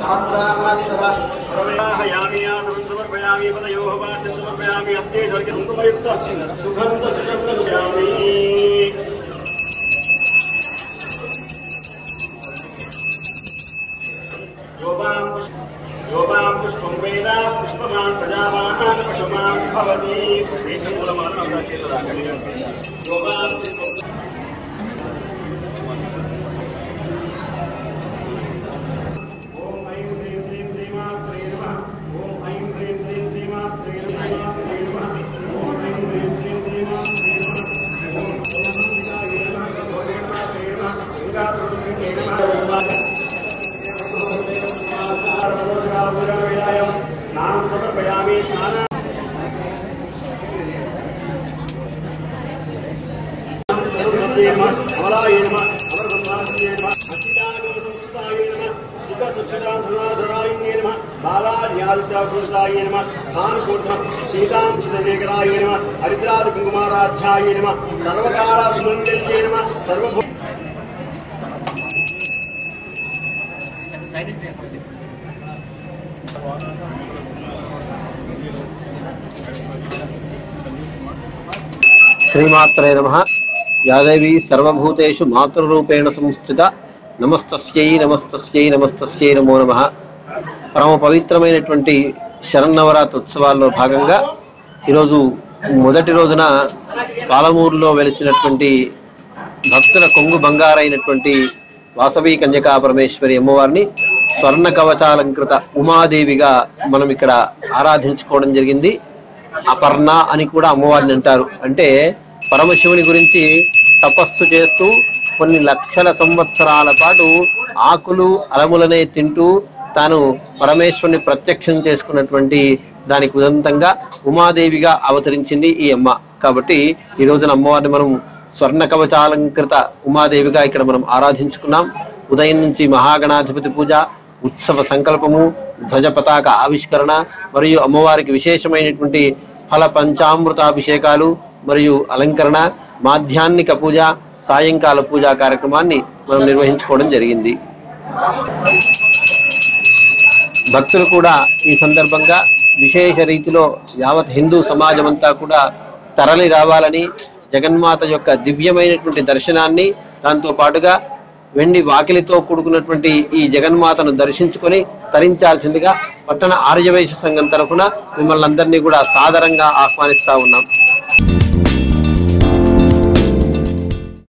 सहस्रामाक्षरः సమర్పయామి ఆసనం సమర్పయామి పదయోః వాచ్యం సమర్పయామి హస్తే స్వర్గం కుంకుమయుక్త సుగంధ సుశబ్ద సమర్పయామి యోపాం పుష్ప యోపాం పుష్పం వేద పుష్పమాన్ ప్రజావానాన్ పశుమాన్ భవతి పుష్పేశ్వరమానం చేతురాకండి యోపాం పుష్పం ఓం ఐం హ్రీం శ్రీం శ్రీమాత్రే నమః ఓం ఐం హ్రీం శ్రీం శ్రీమాత్రే నమః ఓం ఐం హ్రీం శ్రీం శ్రీమాత్రే నమః ఓం ఓం అంబికాయ నమః గోవిందాయ నమః గంగాధరుణ్యే నమః స్నానం సమర్పయామి స్నాన అమలాయ నమ అమరసంభాషణే నమ అఖిలాగమసంస్థాయ నమ సుఖ సుక్షదాధునాధరాయ నమ బాలాన్యాదిత్యాకృతాయ నమ భానుకూర్ధం సీతాంశితశేఖరాయ నమ హరిద్రాది కుంకుమారాధ్యాయ నమ సర్వకాల సుమంగళ్యే నమ సర్వభూ శ్రీమాత్రే నమ యాదేవి సర్వభూతేషు మాతృరూపేణ సంస్థిత నమస్తస్యై నమస్తస్యై నమస్తస్యై నమో నమ పరమ పవిత్రమైనటువంటి శరన్నవరాత్రి ఉత్సవాల్లో భాగంగా ఈరోజు మొదటి రోజున పాలమూరులో వెలిసినటువంటి భక్తుల కొంగు బంగారైనటువంటి వాసవి కన్యకా పరమేశ్వరి అమ్మవారిని స్వర్ణ కవచాలంకృత ఉమాదేవిగా మనం ఇక్కడ ఆరాధించుకోవడం జరిగింది అపర్ణ అని కూడా అమ్మవారిని అంటారు అంటే పరమశివుని గురించి తపస్సు చేస్తూ కొన్ని లక్షల సంవత్సరాల పాటు ఆకులు అలములనే తింటూ తాను పరమేశ్వరుని ప్రత్యక్షం చేసుకున్నటువంటి దానికి ఉదంతంగా ఉమాదేవిగా అవతరించింది ఈ అమ్మ కాబట్టి ఈ రోజున అమ్మవారిని మనం స్వర్ణ కవచాలంకృత ఉమాదేవిగా ఇక్కడ మనం ఆరాధించుకున్నాం ఉదయం నుంచి మహాగణాధిపతి పూజ ఉత్సవ సంకల్పము ధ్వజ పతాక ఆవిష్కరణ మరియు అమ్మవారికి విశేషమైనటువంటి ఫల పంచామృతాభిషేకాలు మరియు అలంకరణ మాధ్యాన్నిక పూజ సాయంకాల పూజా కార్యక్రమాన్ని మనం నిర్వహించుకోవడం జరిగింది భక్తులు కూడా ఈ సందర్భంగా విశేష రీతిలో యావత్ హిందూ సమాజం అంతా కూడా తరలి రావాలని జగన్మాత యొక్క దివ్యమైనటువంటి దర్శనాన్ని దాంతో పాటుగా వెండి వాకిలితో కూడుకున్నటువంటి ఈ జగన్మాతను దర్శించుకొని తరించాల్సిందిగా పట్టణ ఆర్యవైశ్య సంఘం తరఫున మిమ్మల్ని అందరినీ కూడా సాదరంగా ఆహ్వానిస్తా ఉన్నాం